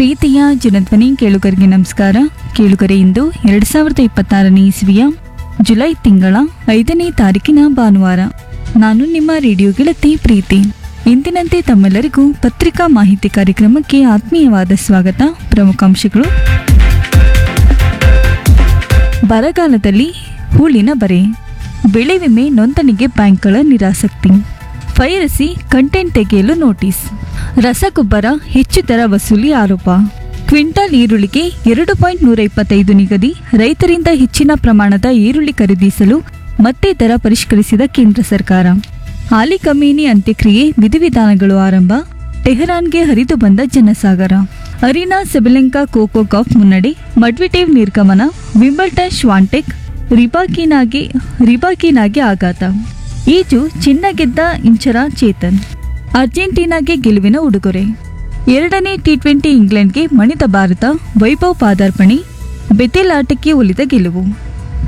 ಪ್ರೀತಿಯ ಜನಧ್ವನಿ ಕೇಳುಗರಿಗೆ ನಮಸ್ಕಾರ ಕೇಳುಗರೆ ಇಂದು ಎರಡ್ ಸಾವಿರದ ಇಪ್ಪತ್ತಾರನೇ ಇಸ್ವಿಯ ಜುಲೈ ತಿಂಗಳ ಐದನೇ ತಾರೀಕಿನ ಭಾನುವಾರ ನಾನು ನಿಮ್ಮ ರೇಡಿಯೋ ಗೆಳತಿ ಪ್ರೀತಿ ಎಂದಿನಂತೆ ತಮ್ಮೆಲ್ಲರಿಗೂ ಪತ್ರಿಕಾ ಮಾಹಿತಿ ಕಾರ್ಯಕ್ರಮಕ್ಕೆ ಆತ್ಮೀಯವಾದ ಸ್ವಾಗತ ಪ್ರಮುಖಾಂಶಗಳು ಬರಗಾಲದಲ್ಲಿ ಹೂಳಿನ ಬರೆ ಬೆಳೆ ವಿಮೆ ನೋಂದಣಿಗೆ ಬ್ಯಾಂಕ್ಗಳ ನಿರಾಸಕ್ತಿ ಪೈರಸಿ ಕಂಟೆಂಟ್ ತೆಗೆಯಲು ನೋಟಿಸ್ ರಸಗೊಬ್ಬರ ಹೆಚ್ಚು ದರ ವಸೂಲಿ ಆರೋಪ ಕ್ವಿಂಟಾಲ್ ಈರುಳ್ಳಿಗೆ ಎರಡು ಪಾಯಿಂಟ್ ನೂರ ಇಪ್ಪತ್ತೈದು ನಿಗದಿ ರೈತರಿಂದ ಹೆಚ್ಚಿನ ಪ್ರಮಾಣದ ಈರುಳ್ಳಿ ಖರೀದಿಸಲು ಮತ್ತೆ ದರ ಪರಿಷ್ಕರಿಸಿದ ಕೇಂದ್ರ ಸರ್ಕಾರ ಆಲಿ ಕಮೀನಿ ಅಂತ್ಯಕ್ರಿಯೆ ವಿಧಿವಿಧಾನಗಳು ಆರಂಭ ಟೆಹರಾನ್ಗೆ ಹರಿದು ಬಂದ ಜನಸಾಗರ ಅರೀನಾ ಸೆಬಲೆಂಕಾ ಕೋಕೋ ಕಾಫ್ ಮುನ್ನಡೆ ಮಡ್ವಿಟೇವ್ ನಿರ್ಗಮನ ವಿಂಬಲ್ಟನ್ ಶ್ವಾಂಟೆಕ್ ರಿಬಾಕಿನಾಗೆ ರಿಬಾಕಿನಾಗೆ ಆಘಾತ ಈಜು ಚಿನ್ನ ಗೆದ್ದ ಇಂಚರ ಚೇತನ್ ಅರ್ಜೆಂಟೀನಾಗೆ ಗೆಲುವಿನ ಉಡುಗೊರೆ ಎರಡನೇ ಟಿ ಟ್ವೆಂಟಿ ಇಂಗ್ಲೆಂಡ್ಗೆ ಮಣಿದ ಭಾರತ ವೈಭವ್ ಪಾದಾರ್ಪಣೆ ಬೆತೆಲ್ ಆಟಕ್ಕೆ ಒಲಿದ ಗೆಲುವು